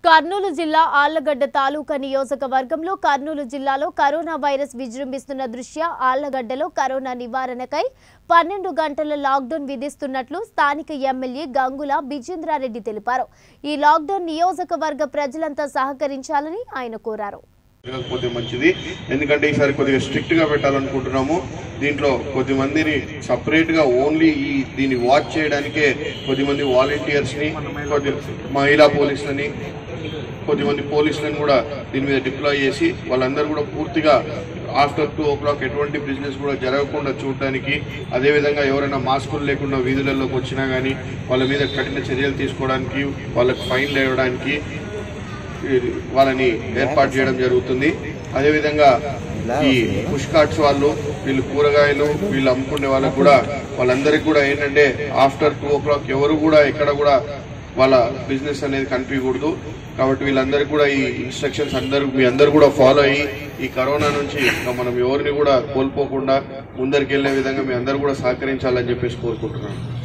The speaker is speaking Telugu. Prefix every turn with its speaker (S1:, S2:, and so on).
S1: కర్నూలు జిల్లా ఆళ్లగడ్డ తాలూకా నియోజకవర్గంలో కర్నూలు జిల్లాలో కరోనా వైరస్ విజృంభిస్తున్న దృష్ట్యా ఆళ్లగడ్డలో కరోనా నివారణకై పన్నెండు గంటల లాక్డౌన్ విధిస్తున్నట్లు స్థానిక ఎమ్మెల్యే గంగుల బిజేంద్రారెడ్డి తెలిపారు ఈ లాక్డౌన్ నియోజకవర్గ ప్రజలంతా సహకరించాలని ఆయన కోరారు
S2: లేకపోతే మంచిది ఎందుకంటే ఈసారి కొద్దిగా స్ట్రిక్ట్ గా పెట్టాలనుకుంటున్నాము దీంట్లో కొద్ది మందిని సపరేట్ గా ఓన్లీ ఈ దీన్ని వాచ్ చేయడానికే కొద్దిమంది వాలంటీర్స్ ని కొద్ది మహిళా పోలీసులని కొద్దిమంది పోలీసులను కూడా దీని మీద డిప్లాయ్ చేసి వాళ్ళందరూ కూడా పూర్తిగా ఆఫ్టర్ టూ ఓ క్లాక్ ఎటువంటి బిజినెస్ కూడా జరగకుండా చూడడానికి అదేవిధంగా ఎవరైనా మాస్కులు లేకుండా వీధులలోకి వచ్చినా కానీ వాళ్ళ మీద కఠిన చర్యలు తీసుకోవడానికి వాళ్ళకి ఫైన్లు వేయడానికి వాళ్ళని ఏర్పాటు చేయడం జరుగుతుంది అదేవిధంగా ఈ పుష్ కార్ట్స్ వాళ్ళు వీళ్ళు కూరగాయలు వీళ్ళు అమ్ముకునే వాళ్ళకు కూడా వాళ్ళందరికీ కూడా ఏంటంటే ఆఫ్టర్ టూ ఓ క్లాక్ ఎవరు కూడా ఎక్కడ కూడా వాళ్ళ బిజినెస్ అనేది కనిపించకూడదు కాబట్టి వీళ్ళందరికీ కూడా ఈ ఇన్స్ట్రక్షన్స్ అందరూ మీ అందరు కూడా ఫాలో అయ్యి ఈ కరోనా నుంచి ఇంకా మనం ఎవరిని కూడా కోల్పోకుండా ముందరికి వెళ్ళే విధంగా మీ అందరూ కూడా సహకరించాలని చెప్పేసి కోరుకుంటున్నాను